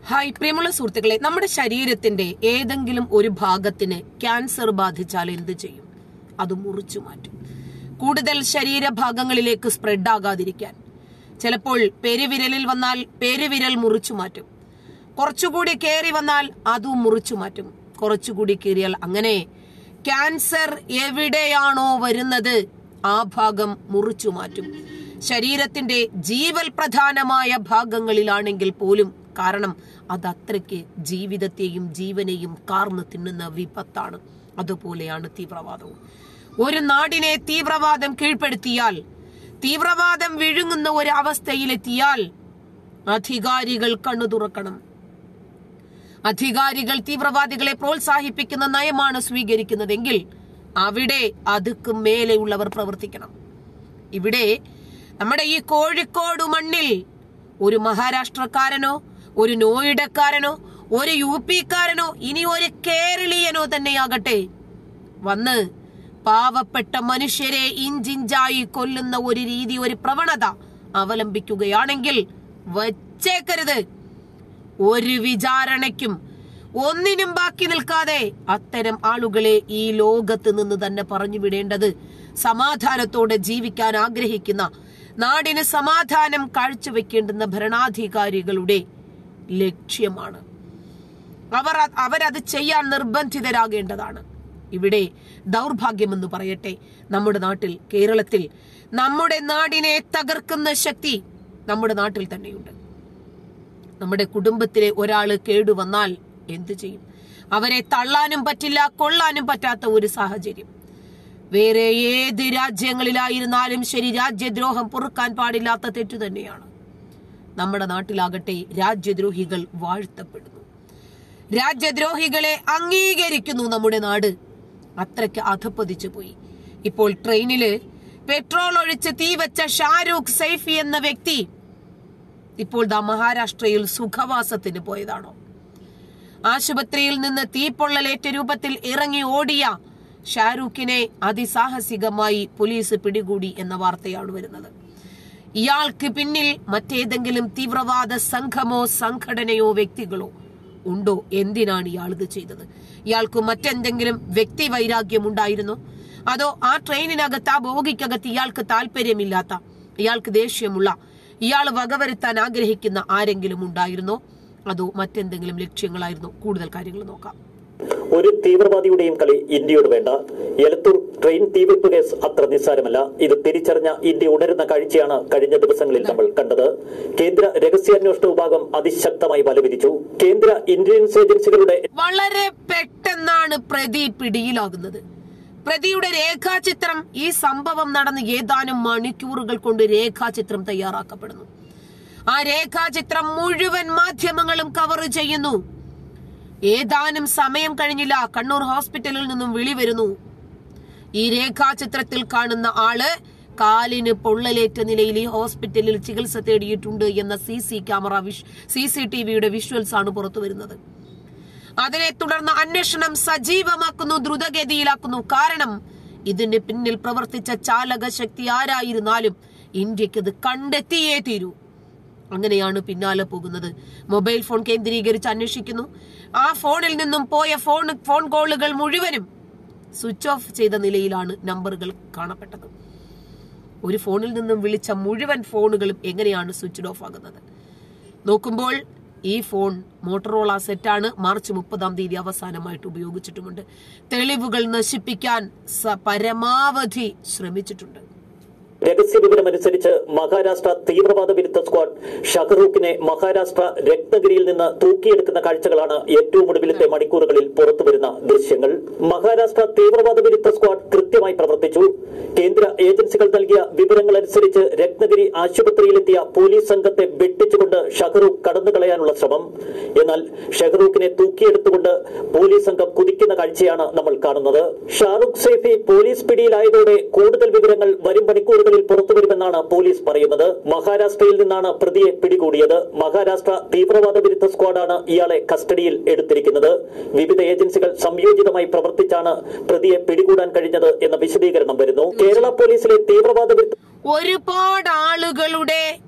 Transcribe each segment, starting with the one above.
hi പ്രിയമുള്ള സുഹൃത്തുക്കളെ നമ്മുടെ ശരീരത്തിന്റെ ഏതെങ്കിലും ഒരു ഭാഗത്തിന് ക്യാൻസർ ബാധിച്ചാൽ എന്ത് ചെയ്യും അത് മുറിച്ചു മാറ്റും കൂടുതൽ ശരീരഭാഗങ്ങളിലേക്ക് സ്പ്രെഡ് ആകാതിരിക്കാൻ ചിലപ്പോൾ പെരുവിരലിൽ വന്നാൽ പെരുവിരൽ മുറിച്ചു മാറ്റും കുറച്ചുകൂടി കയറി വന്നാൽ അതും മുറിച്ചു മാറ്റും കുറച്ചുകൂടി കീറിയാൽ അങ്ങനെ ക്യാൻസർ എവിടെയാണോ വരുന്നത് ആ ഭാഗം മുറിച്ചു മാറ്റും ശരീരത്തിന്റെ ജീവൽ പ്രധാനമായ ഭാഗങ്ങളിലാണെങ്കിൽ പോലും കാരണം അത് അത്രയ്ക്ക് ജീവിതത്തെയും ജീവനെയും കാർന്നു തിന്നുന്ന വിപത്താണ് അതുപോലെയാണ് തീവ്രവാദവും ഒരു നാടിനെ തീവ്രവാദം കീഴ്പ്പെടുത്തിയാൽ തീവ്രവാദം വിഴുങ്ങുന്ന ഒരു അവസ്ഥയിലെത്തിയാൽ അധികാരികൾ കണ്ണു തുറക്കണം അധികാരികൾ തീവ്രവാദികളെ പ്രോത്സാഹിപ്പിക്കുന്ന നയമാണ് സ്വീകരിക്കുന്നതെങ്കിൽ അവിടെ അതുക്ക് മേലെയുള്ളവർ പ്രവർത്തിക്കണം ഇവിടെ നമ്മുടെ ഈ കോഴിക്കോട് മണ്ണിൽ ഒരു മഹാരാഷ്ട്രക്കാരനോ ഒരു നോയിഡക്കാരനോ ഒരു യു പിക്കാരനോ ഇനി ഒരു കേരളീയനോ തന്നെയാകട്ടെ വന്ന് പാവപ്പെട്ട മനുഷ്യരെ ഇഞ്ചിഞ്ചായി കൊല്ലുന്ന ഒരു രീതി ഒരു പ്രവണത അവലംബിക്കുകയാണെങ്കിൽ വച്ചേക്കരുത് ഒരു വിചാരണയ്ക്കും ഒന്നിനും ബാക്കി നിൽക്കാതെ അത്തരം ആളുകളെ ഈ ലോകത്ത് നിന്ന് തന്നെ പറഞ്ഞു വിടേണ്ടത് സമാധാനത്തോടെ ജീവിക്കാൻ ആഗ്രഹിക്കുന്ന നാടിന് സമാധാനം കാഴ്ചവെക്കേണ്ടുന്ന ഭരണാധികാരികളുടെ ലക്ഷ്യമാണ് അവർ അ- അവരത് ചെയ്യാൻ നിർബന്ധിതരാകേണ്ടതാണ് ഇവിടെ ദൗർഭാഗ്യമെന്ന് പറയട്ടെ നമ്മുടെ നാട്ടിൽ കേരളത്തിൽ നമ്മുടെ നാടിനെ തകർക്കുന്ന ശക്തി നമ്മുടെ നാട്ടിൽ തന്നെയുണ്ട് നമ്മുടെ കുടുംബത്തിലെ ഒരാള് കേടുവന്നാൽ എന്തു ചെയ്യും അവരെ തള്ളാനും പറ്റില്ല കൊള്ളാനും പറ്റാത്ത ഒരു സാഹചര്യം വേറെ ഏത് രാജ്യങ്ങളിലായിരുന്നാലും ശരി രാജ്യദ്രോഹം പൊറുക്കാൻ പാടില്ലാത്ത തെറ്റു തന്നെയാണ് നമ്മുടെ നാട്ടിലാകട്ടെ രാജ്യദ്രോഹികൾ വാഴ്ത്തപ്പെടുന്നു രാജ്യദ്രോഹികളെ അംഗീകരിക്കുന്നു നമ്മുടെ നാട് അത്രയ്ക്ക് അധപ്പതിച്ചു പോയി ഇപ്പോൾ ട്രെയിനില് പെട്രോൾ ഒഴിച്ച് തീവച്ച ഷാരൂഖ് സൈഫി എന്ന വ്യക്തി ഇപ്പോൾ ദാ മഹാരാഷ്ട്രയിൽ സുഖവാസത്തിന് പോയതാണോ ആശുപത്രിയിൽ നിന്ന് തീപ്പൊള്ളലേറ്റ രൂപത്തിൽ ഇറങ്ങി ഓടിയ ഷാരൂഖിനെ അതിസാഹസികമായി പോലീസ് പിടികൂടി എന്ന വാർത്തയാണ് വരുന്നത് ഇയാൾക്ക് പിന്നിൽ മറ്റേതെങ്കിലും തീവ്രവാദ സംഘമോ സംഘടനയോ വ്യക്തികളോ ഉണ്ടോ എന്തിനാണ് ഇയാൾ ഇത് ചെയ്തത് ഇയാൾക്ക് മറ്റെന്തെങ്കിലും വ്യക്തി വൈരാഗ്യം ഉണ്ടായിരുന്നോ അതോ ആ ട്രെയിനിനകത്ത് ആ ബോഗിക്കകത്ത് ഇയാൾക്ക് താല്പര്യമില്ലാത്ത ഇയാൾക്ക് ദേഷ്യമുള്ള ഇയാൾ വകവരുത്താൻ ആഗ്രഹിക്കുന്ന ആരെങ്കിലും ഉണ്ടായിരുന്നോ അതോ മറ്റെന്തെങ്കിലും ലക്ഷ്യങ്ങളായിരുന്നോ കൂടുതൽ കാര്യങ്ങൾ നോക്കാം ഒരു തീവ്രവാദിയുടെയും കളി ഇന്ത്യയോട് വേണ്ട എലത്തൂർ ട്രെയിൻ തീവെപ്പ് കേസ് അത്ര നിസ്സാരമല്ല ഇത് തിരിച്ചറിഞ്ഞ ഇന്ത്യ ഉണരുന്ന കാഴ്ചയാണ് കഴിഞ്ഞ ദിവസങ്ങളിൽ നമ്മൾ കണ്ടത് കേന്ദ്ര രഹസ്യാന്വേഷണ വിഭാഗം അതിശക്തമായി വലവിരിച്ചു കേന്ദ്ര ഇന്റലിജൻസ് ഏജൻസികളുടെ വളരെ പെട്ടെന്നാണ് പ്രതി പിടിയിലാകുന്നത് പ്രതിയുടെ രേഖാചിത്രം ഈ സംഭവം നടന്ന് ഏതാനും മണിക്കൂറുകൾ കൊണ്ട് രേഖാചിത്രം തയ്യാറാക്കപ്പെടുന്നു ആ രേഖാചിത്രം മുഴുവൻ മാധ്യമങ്ങളും കവർ ചെയ്യുന്നു ഏതാനും സമയം കഴിഞ്ഞില്ല കണ്ണൂർ ഹോസ്പിറ്റലിൽ നിന്നും വിളി വരുന്നു ഈ രേഖാചിത്രത്തിൽ കാണുന്ന ആള് കാലിന് പൊള്ളലേറ്റ നിലയിൽ ഈ ഹോസ്പിറ്റലിൽ ചികിത്സ തേടിയിട്ടുണ്ട് എന്ന C C camera C C T വിയുടെ വിഷ്വൽസ് ആണ് പുറത്തു വരുന്നത് അതിനെ തുടർന്ന് അന്വേഷണം സജീവമാക്കുന്നു ദ്രുതഗതിയിലാക്കുന്നു കാരണം ഇതിന് പിന്നിൽ പ്രവർത്തിച്ച ചാലക ശക്തി ആരായിരുന്നാലും ഇന്ത്യക്ക് ഇത് കണ്ടെത്തിയേ തീരൂ അങ്ങനെയാണ് പിന്നാലെ പോകുന്നത് മൊബൈൽ ഫോൺ കേന്ദ്രീകരിച്ച് അന്വേഷിക്കുന്നു ആ ഫോണിൽ നിന്നും പോയ ഫോൺ ഫോൺ കോളുകൾ മുഴുവനും സ്വിച്ച് ഓഫ് ചെയ്ത നിലയിലാണ് നമ്പറുകൾ കാണപ്പെട്ടത് ഒരു ഫോണിൽ നിന്നും വിളിച്ച മുഴുവൻ ഫോണുകളും എങ്ങനെയാണ് സ്വിച്ച് ഓഫ് ആകുന്നത് നോക്കുമ്പോൾ ഈ ഫോൺ മോട്ടറോള സെറ്റാണ് മാർച്ച് മുപ്പതാം തീയതി അവസാനമായിട്ട് ഉപയോഗിച്ചിട്ടുമുണ്ട് തെളിവുകൾ നശിപ്പിക്കാൻ സ- പരമാവധി ശ്രമിച്ചിട്ടുണ്ട് രഹസ്യ വിവരമനുസരിച്ച് മഹാരാഷ്ട്ര തീവ്രവാദ വിരുദ്ധ സ്ക്വാഡ് ഷഹറൂഖിനെ മഹാരാഷ്ട്ര രത്നഗിരിയിൽ നിന്ന് തൂക്കിയെടുക്കുന്ന കാഴ്ചകളാണ് ഏറ്റവും ഒടുവിലത്തെ മണിക്കൂറുകളിൽ പുറത്തുവരുന്ന ദൃശ്യങ്ങൾ മഹാരാഷ്ട്ര തീവ്രവാദ വിരുദ്ധ സ്ക്വാഡ് കൃത്യമായി പ്രവർത്തിച്ചു കേന്ദ്ര ഏജൻസികൾ നൽകിയ വിവരങ്ങൾ അനുസരിച്ച് രത്നഗിരി ആശുപത്രിയിലെത്തിയ പോലീസ് സംഘത്തെ വെട്ടിച്ചുകൊണ്ട് ഷഹറൂഖ് കടന്നുകളയാനുള്ള ശ്രമം എന്നാൽ ഷഹറൂഖിനെ തൂക്കിയെടുത്തുകൊണ്ട് പോലീസ് സംഘം കുതിക്കുന്ന കാഴ്ചയാണ് നമ്മൾ കാണുന്നത് ഷാറുഖ് സൈഫി പോലീസ് പിടിയിലായതോടെ കൂടുതൽ വിവരങ്ങൾ വരും മണിക്കൂറുകളിൽ പുറത്തുവരുമെന്നാണ് പോലീസ് പറയുന്നത് മഹാരാഷ്ട്രയിൽ നിന്നാണ് പ്രതിയെ പിടികൂടിയത് മഹാരാഷ്ട്ര തീവ്രവാദ വിരുദ്ധ സ്ക്വാഡാണ് ഇയാളെ കസ്റ്റഡിയിൽ എടുത്തിരിക്കുന്നത് വിവിധ ഏജൻസികൾ സംയോജിതമായി പ്രവർത്തിച്ചാണ് പ്രതിയെ പിടികൂടാൻ കഴിഞ്ഞത് എന്ന വിശദീകരണം വരുന്നു കേരള പോലീസിലെ തീവ്രവാദ വിരുദ്ധ ഒരുപാട് ആളുകളുടെ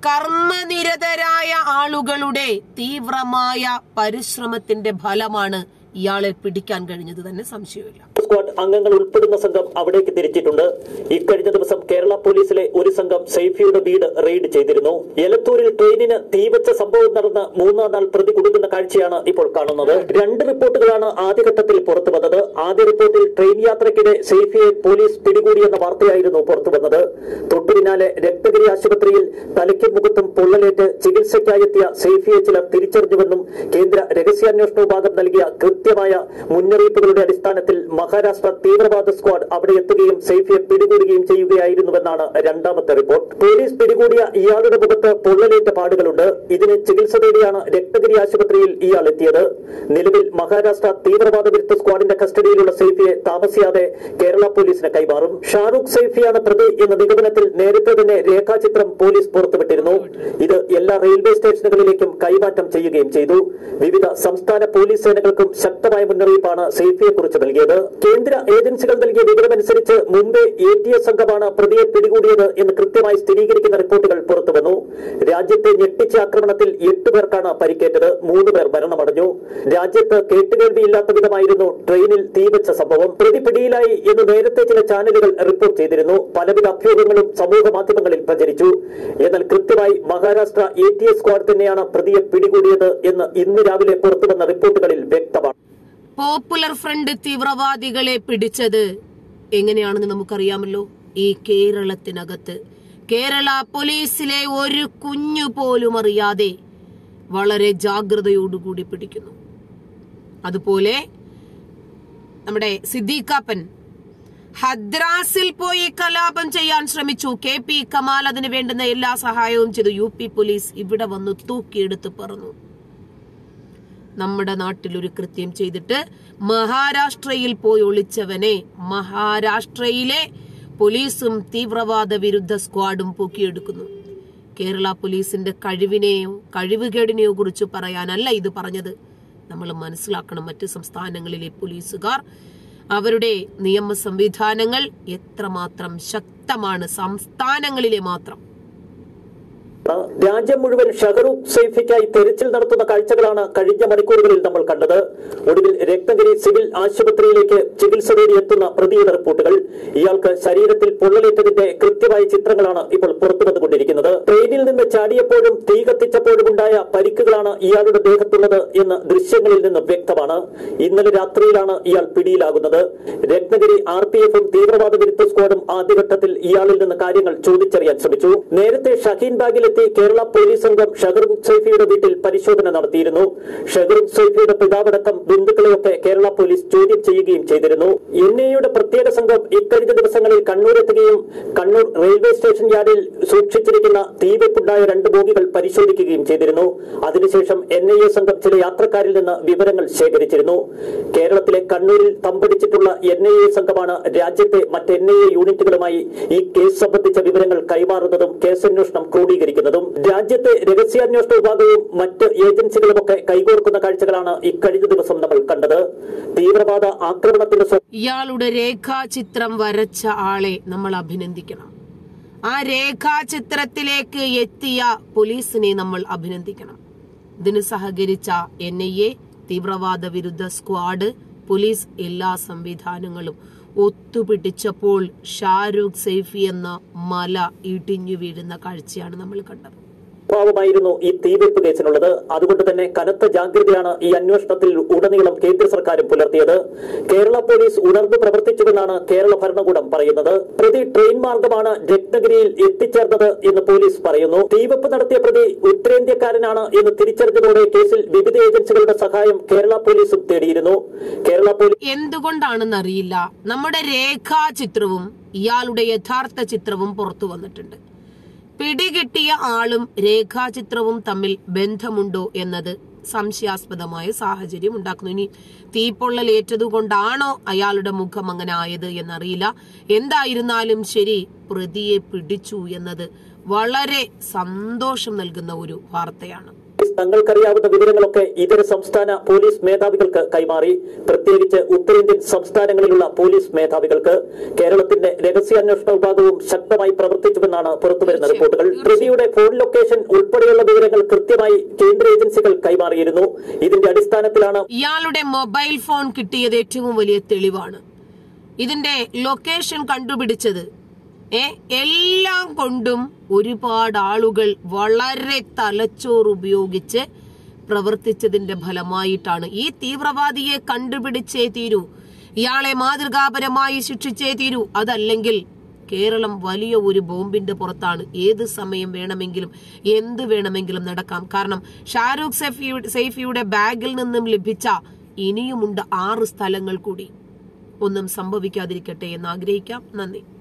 കർമ്മനിരതരായ ആളുകളുടെ തീവ്രമായ പരിശ്രമത്തിന്റെ ഫലമാണ് ഇയാളെ പിടിക്കാൻ കഴിഞ്ഞത് തന്നെ സംശയമില്ല സ്ക്വാഡ് അംഗങ്ങൾ ഉൾപ്പെടുന്ന സംഘം അവിടേക്ക് തിരിച്ചിട്ടുണ്ട് ഇക്കഴിഞ്ഞ ദിവസം കേരള പോലീസിലെ ഒരു സംഘം സൈഫിയുടെ വീട് റെയ്ഡ് ചെയ്തിരുന്നു എലത്തൂരിൽ ട്രെയിനിന് തീവച്ച സംഭവം നടന്ന് മൂന്നാം നാൾ പ്രതി കൊടുക്കുന്ന കാഴ്ചയാണ് ഇപ്പോൾ കാണുന്നത് രണ്ട് റിപ്പോർട്ടുകളാണ് ആദ്യഘട്ടത്തിൽ പുറത്തു വന്നത് ആദ്യ റിപ്പോർട്ടിൽ ട്രെയിൻ യാത്രയ്ക്കിടെ സൈഫിയെ പോലീസ് പിടികൂടിയെന്ന വാർത്തയായിരുന്നു പുറത്തു വന്നത് തൊട്ടു പിന്നാലെ രക്തഗിരി ആശുപത്രിയിൽ തലയ്ക്കും മുഖത്തും പൊള്ളലേറ്റ് ചികിത്സയ്ക്കായെത്തിയ സൈഫിയെ ചിലർ തിരിച്ചറിഞ്ഞുവെന്നും കേന്ദ്ര രഹസ്യാന്വേഷണ വിഭാഗം നൽകിയ കൃത്യമായ മുന്നറിയിപ്പുകളുടെ അടിസ്ഥാനത്തിൽ മഹാരാഷ്ട്ര തീവ്രവാദ സ്ക്വാഡ് അവിടെ എത്തുകയും സൈഫിയെ പിടികൂടുകയും ചെയ്യുകയായിരുന്നുവെന്നാണ് രണ്ടാമത്തെ റിപ്പോർട്ട് പോലീസ് പിടികൂടിയ ഇയാളുടെ മുഖത്ത് പൊള്ളലേറ്റ പാടുകളുണ്ട് ഇതിന് ചികിത്സ തേടിയാണ് രക്തഗിരി ആശുപത്രിയിൽ ഇയാൾ എത്തിയത് നിലവിൽ മഹാരാഷ്ട്ര തീവ്രവാദ വിരുദ്ധ സ്ക്വാഡിന്റെ കസ്റ്റഡിയിലുള്ള സൈഫിയെ താമസിയാതെ കേരള പോലീസിന് കൈമാറും ഷാറൂഖ് സൈഫിയാണ് പ്രതി എന്ന നിഗമനത്തിൽ നേരത്തെ തന്നെ രേഖാചിത്രം പോലീസ് പുറത്തുവിട്ടിരുന്നു ഇത് എല്ലാ റെയിൽവേ സ്റ്റേഷനുകളിലേക്കും കൈമാറ്റം ചെയ്യുകയും ചെയ്തു വിവിധ സംസ്ഥാന പോലീസ് സേനകൾക്കും ശക്തമായ മുന്നറിയിപ്പാണ് സൈഫിയെ കുറിച്ച് നൽകിയത് കേന്ദ്ര ഏജൻസികൾ നൽകിയ വിവരമനുസരിച്ച് മുംബൈ എ ടി എസ് സംഘമാണ് പ്രതിയെ പിടികൂടിയത് എന്ന് കൃത്യമായി സ്ഥിരീകരിക്കുന്ന റിപ്പോർട്ടുകൾ പുറത്തുവന്നു രാജ്യത്തെ ഞെട്ടിച്ച ആക്രമണത്തിൽ എട്ട് പേർക്കാണ് പരിക്കേറ്റത് മൂന്ന് പേർ മരണമടഞ്ഞു രാജ്യത്ത് കേട്ടുകേൾവിയില്ലാത്ത വിധമായിരുന്നു ട്രെയിനിൽ തീവച്ച സംഭവം പ്രതി പിടിയിലായി എന്ന് നേരത്തെ ചില ചാനലുകൾ റിപ്പോർട്ട് ചെയ്തിരുന്നു പലവിധ അഭ്യൂഹങ്ങളും സമൂഹ മാധ്യമങ്ങളിൽ പ്രചരിച്ചു എന്നാൽ കൃത്യമായി Maharashtra A T S squad തന്നെയാണ് പ്രതിയെ പിടികൂടിയത് എന്ന് ഇന്ന് രാവിലെ പുറത്തുവന്ന റിപ്പോർട്ടുകളിൽ വ്യക്തമാണ് പോപ്പുലർ ഫ്രണ്ട് തീവ്രവാദികളെ പിടിച്ചത് എങ്ങനെയാണെന്ന് നമുക്കറിയാമല്ലോ ഈ കേരളത്തിനകത്ത് കേരള പോലീസിലെ ഒരു കുഞ്ഞു പോലും അറിയാതെ വളരെ ജാഗ്രതയോടുകൂടി പിടിക്കുന്നു അതുപോലെ നമ്മുടെ സിദ്ദീഖാപ്പൻ ഹദ്രാസിൽ പോയി കലാപം ചെയ്യാൻ ശ്രമിച്ചു കെ പി കമാൽ അതിന് വേണ്ടുന്ന എല്ലാ സഹായവും ചെയ്തു യു പി പോലീസ് ഇവിടെ വന്നു തൂക്കിയെടുത്ത് പറഞ്ഞു നമ്മുടെ നാട്ടിൽ ഒരു കൃത്യം ചെയ്തിട്ട് മഹാരാഷ്ട്രയിൽ പോയി ഒളിച്ചവനെ മഹാരാഷ്ട്രയിലെ പോലീസും തീവ്രവാദ വിരുദ്ധ സ്ക്വാഡും പൊക്കിയെടുക്കുന്നു കേരള പോലീസിന്റെ കഴിവിനെയോ കഴിവുകേടിനെയോ കുറിച്ച് പറയാനല്ല ഇത് പറഞ്ഞത് നമ്മൾ മനസ്സിലാക്കണം മറ്റ് സംസ്ഥാനങ്ങളിലെ പോലീസുകാർ അവരുടെ നിയമ സംവിധാനങ്ങൾ എത്രമാത്രം ശക്തമാണ് സംസ്ഥാനങ്ങളിലെ മാത്രം രാജ്യം മുഴുവൻ ഷഹറൂഖ് സൈഫിക്കായി തെരച്ചിൽ നടത്തുന്ന കാഴ്ചകളാണ് കഴിഞ്ഞ മണിക്കൂറുകളിൽ നമ്മൾ കണ്ടത് ഒടുവിൽ രക്തഗിരി സിവിൽ ആശുപത്രിയിലേക്ക് ചികിത്സ തേടി എത്തുന്ന പ്രതിയുടെ റിപ്പോർട്ടുകൾ ഇയാൾക്ക് ശരീരത്തിൽ പൊള്ളലേറ്റതിന്റെ കൃത്യമായ ചിത്രങ്ങളാണ് ഇപ്പോൾ പുറത്തു വന്നുകൊണ്ടിരിക്കുന്നത് ട്രെയിനിൽ നിന്ന് ചാടിയപ്പോഴും തീ കത്തിച്ചപ്പോഴും ഉണ്ടായ പരിക്കുകളാണ് ഇയാളുടെ ദേഹത്തുള്ളത് എന്ന് ദൃശ്യങ്ങളിൽ നിന്ന് വ്യക്തമാണ് ഇന്നലെ രാത്രിയിലാണ് ഇയാൾ പിടിയിലാകുന്നത് രത്നഗിരി ആർ പി എഫും തീവ്രവാദ വിരുദ്ധ സ്ക്വാഡും ആദ്യഘട്ടത്തിൽ ഇയാളിൽ നിന്ന് കാര്യങ്ങൾ ചോദിച്ചറിയാൻ ശ്രമിച്ചു നേരത്തെ ഷഹീൻ ബാഗിലെത്തി കേരള പോലീസ് സംഘം ഷഹറുഖ് സൈഫിയുടെ വീട്ടിൽ പരിശോധന നടത്തിയിരുന്നു ഷഹറുഖ് സൈഫിയുടെ പിതാവടക്കം ബന്ധുക്കളെയൊക്കെ കേരള പോലീസ് ചോദ്യം ചെയ്യുകയും ചെയ്തിരുന്നു എൻ ഐയുടെ പ്രത്യേക സംഘം ഇക്കഴിഞ്ഞ ദിവസങ്ങളിൽ കണ്ണൂരെത്തുകയും കണ്ണൂർ റെയിൽവേ സ്റ്റേഷൻ യാർഡിൽ സൂക്ഷിച്ചിരിക്കുന്ന തീവെപ്പുണ്ടായ രണ്ട് ബോഗികൾ പരിശോധിക്കുകയും ചെയ്തിരുന്നു അതിനുശേഷം എൻ ഐ എ സംഘം ചില യാത്രക്കാരിൽ നിന്ന് വിവരങ്ങൾ ശേഖരിച്ചിരുന്നു കേരളത്തിലെ കണ്ണൂരിൽ തമ്പടിച്ചിട്ടുള്ള എൻ ഐ എ സംഘമാണ് രാജ്യത്തെ മറ്റ് എൻ ഐ എ യൂണിറ്റുകളുമായി ഈ കേസ് സംബന്ധിച്ച വിവരങ്ങൾ കൈമാറുന്നതും കേസന്വേഷണം ക്രോഡീകരിക്കുന്നതും രാജ്യത്തെ രഹസ്യാന്വേഷണ വിഭാഗവും മറ്റ് ഏജൻസികളുമൊക്കെ കൈകോർക്കുന്ന കാഴ്ചകളാണ് ഇക്കഴിഞ്ഞ ദിവസം നമ്മൾ കണ്ടത് തീവ്രവാദ ആക്രമണത്തിന്റെ സ്വ- ഇയാളുടെ രേഖാചിത്രം വരച്ച ആളെ നമ്മൾ അഭിനന്ദിക്കണം ആ രേഖാചിത്രത്തിലേക്ക് എത്തിയ പോലീസിനെ നമ്മൾ അഭിനന്ദിക്കണം ഇതിന് സഹകരിച്ച എൻ ഐ എ തീവ്രവാദ വിരുദ്ധ സ്ക്വാഡ് പോലീസ് എല്ലാ സംവിധാനങ്ങളും ഒത്തുപിടിച്ചപ്പോൾ ഷാരൂഖ് സൈഫി എന്ന മല ഇടിഞ്ഞു വീഴുന്ന കാഴ്ചയാണ് നമ്മൾ കണ്ടത് ഭാവമായിരുന്നു ഈ തീവെപ്പ് കേസിനുള്ളത് അതുകൊണ്ട് തന്നെ കനത്ത ജാഗ്രതയാണ് ഈ അന്വേഷണത്തിൽ ഉടനീളം കേന്ദ്ര സർക്കാരും പുലർത്തിയത് കേരള പോലീസ് ഉണർന്നു പ്രവർത്തിച്ചുവെന്നാണ് കേരള ഭരണകൂടം പറയുന്നത് പ്രതി ട്രെയിൻ മാർഗമാണ് രത്നഗിരിയിൽ എത്തിച്ചേർന്നത് എന്ന് പോലീസ് പറയുന്നു തീവെപ്പ് നടത്തിയ പ്രതി ഉത്തരേന്ത്യക്കാരനാണ് എന്ന് തിരിച്ചറിഞ്ഞതോടെ കേസിൽ വിവിധ ഏജൻസികളുടെ സഹായം കേരള പോലീസും തേടിയിരുന്നു കേരള പോലീസ് എന്തുകൊണ്ടാണെന്നറിയില്ല നമ്മുടെ രേഖാചിത്രവും ഇയാളുടെ യഥാർത്ഥ ചിത്രവും പുറത്തു വന്നിട്ടുണ്ട് പിടികിട്ടിയ ആളും രേഖാചിത്രവും തമ്മിൽ ബന്ധമുണ്ടോ എന്നത് സംശയാസ്പദമായ സാഹചര്യം ഉണ്ടാക്കുന്നു ഇനി തീപ്പൊള്ളലേറ്റതുകൊണ്ടാണോ അയാളുടെ മുഖം അങ്ങനെ ആയത് എന്നറിയില്ല എന്തായിരുന്നാലും ശരി പ്രതിയെ പിടിച്ചു എന്നത് വളരെ സന്തോഷം നൽകുന്ന ഒരു വാർത്തയാണ് തങ്ങൾക്കറിയാവുന്ന വിവരങ്ങളൊക്കെ ഇതര സംസ്ഥാന പോലീസ് മേധാവികൾക്ക് കൈമാറി പ്രത്യേകിച്ച് ഉത്തരേന്ത്യൻ സംസ്ഥാനങ്ങളിലുള്ള പോലീസ് മേധാവികൾക്ക് കേരളത്തിന്റെ രഹസ്യാന്വേഷണ വിഭാഗവും ശക്തമായി പ്രവർത്തിച്ചുവെന്നാണ് പുറത്തുവരുന്ന റിപ്പോർട്ടുകൾ പ്രതിയുടെ ഫോൺ ലൊക്കേഷൻ ഉൾപ്പെടെയുള്ള വിവരങ്ങൾ കൃത്യമായി കേന്ദ്ര ഏജൻസികൾ കൈമാറിയിരുന്നു ഇതിന്റെ അടിസ്ഥാനത്തിലാണ് ഇയാളുടെ മൊബൈൽ ഫോൺ കിട്ടിയത് ഏറ്റവും വലിയ തെളിവാണ് ഇതിന്റെ ലൊക്കേഷൻ കണ്ടുപിടിച്ചത് ഏ എല്ലാം കൊണ്ടും ഒരുപാട് ആളുകൾ വളരെ തലച്ചോറ് ഉപയോഗിച്ച് പ്രവർത്തിച്ചതിന്റെ ഫലമായിട്ടാണ് ഈ തീവ്രവാദിയെ കണ്ടുപിടിച്ചേ തീരൂ ഇയാളെ മാതൃകാപരമായി ശിക്ഷിച്ചേ തീരൂ അതല്ലെങ്കിൽ കേരളം വലിയ ഒരു ബോംബിന്റെ പുറത്താണ് ഏത് സമയം വേണമെങ്കിലും എന്ത് വേണമെങ്കിലും നടക്കാം കാരണം ഷാരൂഖ് സൈഫിയുടെ സൈഫിയുടെ ബാഗിൽ നിന്നും ലഭിച്ച ഇനിയുമുണ്ട് ആറ് സ്ഥലങ്ങൾ കൂടി ഒന്നും സംഭവിക്കാതിരിക്കട്ടെ എന്ന് ആഗ്രഹിക്കാം നന്ദി